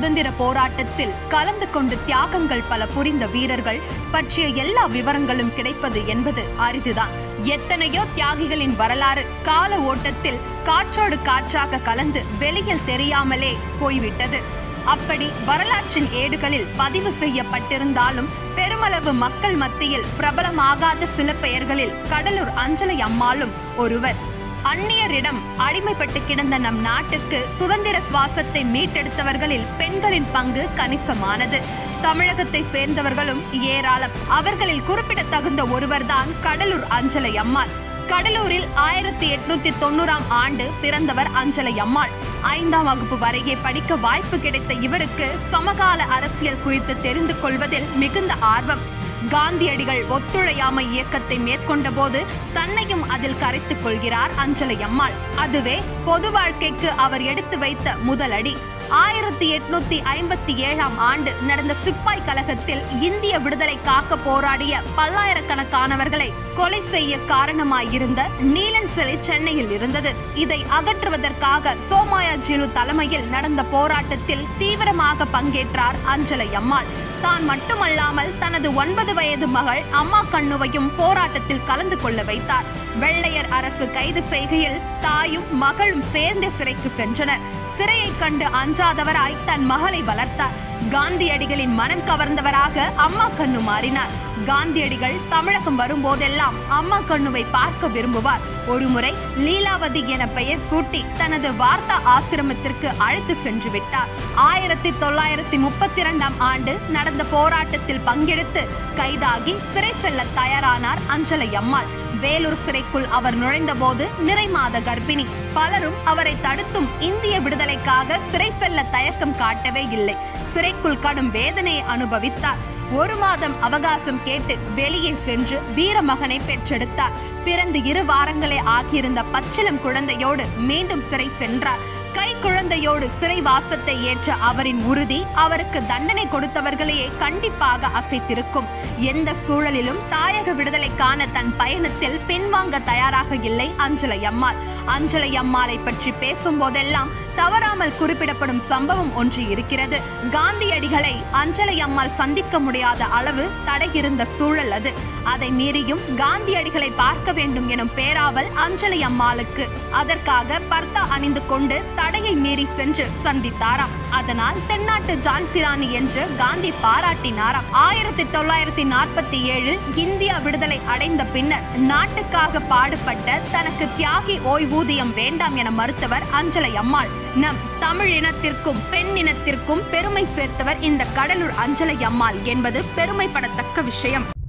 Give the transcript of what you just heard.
சுதந்திர போராட்டத்தில் கலந்து கொண்டு தியாகங்கள் பல புரிந்த வீரர்கள் பற்றிய எல்லா விவரங்களும் கிடைப்பது என்பது அரிதுதான் எத்தனையோ தியாகிகளின் வரலாறு கால ஓட்டத்தில் காற்றோடு காற்றாக கலந்து வெளியில் தெரியாமலே போய்விட்டது அப்படி வரலாற்றின் ஏடுகளில் பதிவு செய்யப்பட்டிருந்தாலும் பெருமளவு மக்கள் மத்தியில் பிரபலமாகாத சில பெயர்களில் கடலூர் அஞ்சலை அம்மாளும் ஒருவர் அந்நியரிடம் அடிமைப்பட்டு கிடந்த நம் நாட்டுக்கு சுதந்திர சுவாசத்தை மீட்டெடுத்தவர்களில் பெண்களின் பங்கு கணிசமானது தமிழகத்தை சேர்ந்தவர்களும் ஏராளம் அவர்களில் குறிப்பிடத்தகுந்த ஒருவர்தான் கடலூர் அஞ்சலை அம்மாள் கடலூரில் ஆயிரத்தி எட்நூத்தி தொண்ணூறாம் ஆண்டு பிறந்தவர் அஞ்சலை அம்மாள் ஐந்தாம் வகுப்பு வரையே படிக்க வாய்ப்பு கிடைத்த இவருக்கு சமகால அரசியல் குறித்து தெரிந்து கொள்வதில் மிகுந்த ஆர்வம் காந்தியடிகள் ஒத்துழையாமை இயக்கத்தை மேற்கொண்ட போது தன்னையும் அதில் கரைத்துக் கொள்கிறார் அஞ்சலை அம்மாள் அதுவே பொது வாழ்க்கைக்கு அவர் எடுத்து வைத்த முதலடி ஆயிரத்தி எட்நூத்தி ஐம்பத்தி ஏழாம் ஆண்டு நடந்த சிப்பாய் கழகத்தில் இந்திய விடுதலை காக்க போராடிய பல்லாயிரக்கணக்கானவர்களை கொலை செய்ய காரணமாயிருந்த நீலன் சிலை சென்னையில் இருந்தது இதை அகற்றுவதற்காக சோமாயாஜிலு தலைமையில் நடந்த போராட்டத்தில் தீவிரமாக பங்கேற்றார் அஞ்சலை அம்மாள் தான் மட்டுமல்லாமல் தனது ஒன்பது வயது மகள் அம்மா கண்ணுவையும் போராட்டத்தில் கலந்து கொள்ள வைத்தார் வெள்ளையர் அரசு கைது செய்கையில் தாயும் மகளும் சேர்ந்து சிறைக்கு சென்றனர் சிறையை கண்டு அஞ்சாதவராய் தன் மகளை வளர்த்தார் காந்தியடிகளின் மனம் கவர்ந்தவராக அம்மா கண்ணு மாறினார் காந்தியடிகள் தமிழகம் வரும்போதெல்லாம் அம்மா கண்ணுவை பார்க்க விரும்புவார் ஒருமுறை லீலாவதி என பெயர் சூட்டி தனது வார்த்தா ஆசிரமத்திற்கு அழைத்து சென்று விட்டார் ஆயிரத்தி தொள்ளாயிரத்தி முப்பத்தி இரண்டாம் ஆண்டு நடந்த போராட்டத்தில் பங்கெடுத்து கைதாகி சிறை செல்ல தயாரானார் அஞ்சலை அம்மாள் வேலூர் சிறைக்குள் அவர் நுழைந்தபோது நிறை மாத கர்ப்பிணி பலரும் அவரை தடுத்தும் இந்திய விடுதலைக்காக சிறை செல்ல தயக்கம் காட்டவே இல்லை சிறைக்குள் கடும் வேதனையை அனுபவித்தார் ஒரு மாதம் அவகாசம் கேட்டு வெளியே சென்று வீரமகனை பெற்றெடுத்தார் பிறந்து இரு வாரங்களே ஆகியிருந்த பச்சிலம் குழந்தையோடு மீண்டும் சிறை சென்றார் கை குழந்தையோடு சிறை வாசத்தை ஏற்ற அவரின் உறுதி அவருக்கு தண்டனை கொடுத்தவர்களையே கண்டிப்பாக அசைத்திருக்கும் எந்த சூழலிலும் தாயக விடுதலைக்கான தன் பயணத்தில் பின்வாங்க தயாராக இல்லை அஞ்சலை அம்மாள் அஞ்சலை அம்மாளை பற்றி பேசும் போதெல்லாம் தவறாமல் குறிப்பிடப்படும் சம்பவம் ஒன்று இருக்கிறது காந்தியடிகளை அஞ்சலை அம்மாள் சந்திக்க முடியாத அளவு தடை இருந்த சூழல் அது அதை மீறியும் காந்தியடிகளை பார்க்க வேண்டும் எனும் பேராவல் அஞ்சலி அம்மாளுக்கு அதற்காக பர்தா அணிந்து கொண்டு தடையை மீறி சென்று சந்தித்தாராம் அதனால் தென்னாட்டு ஜான்சிராணி என்று காந்தி பாராட்டினாராம் ஆயிரத்தி தொள்ளாயிரத்தி நாற்பத்தி ஏழில் இந்தியா விடுதலை அடைந்த பின்னர் நாட்டுக்காக பாடுபட்ட தனக்கு தியாகி ஓய்வூதியம் வேண்டாம் என மறுத்தவர் அஞ்சலை அம்மாள் நம் தமிழ் இனத்திற்கும் பெண் இனத்திற்கும் பெருமை சேர்த்தவர் இந்த கடலூர் அஞ்சலை அம்மாள் என்பது பெருமைப்படத்தக்க விஷயம்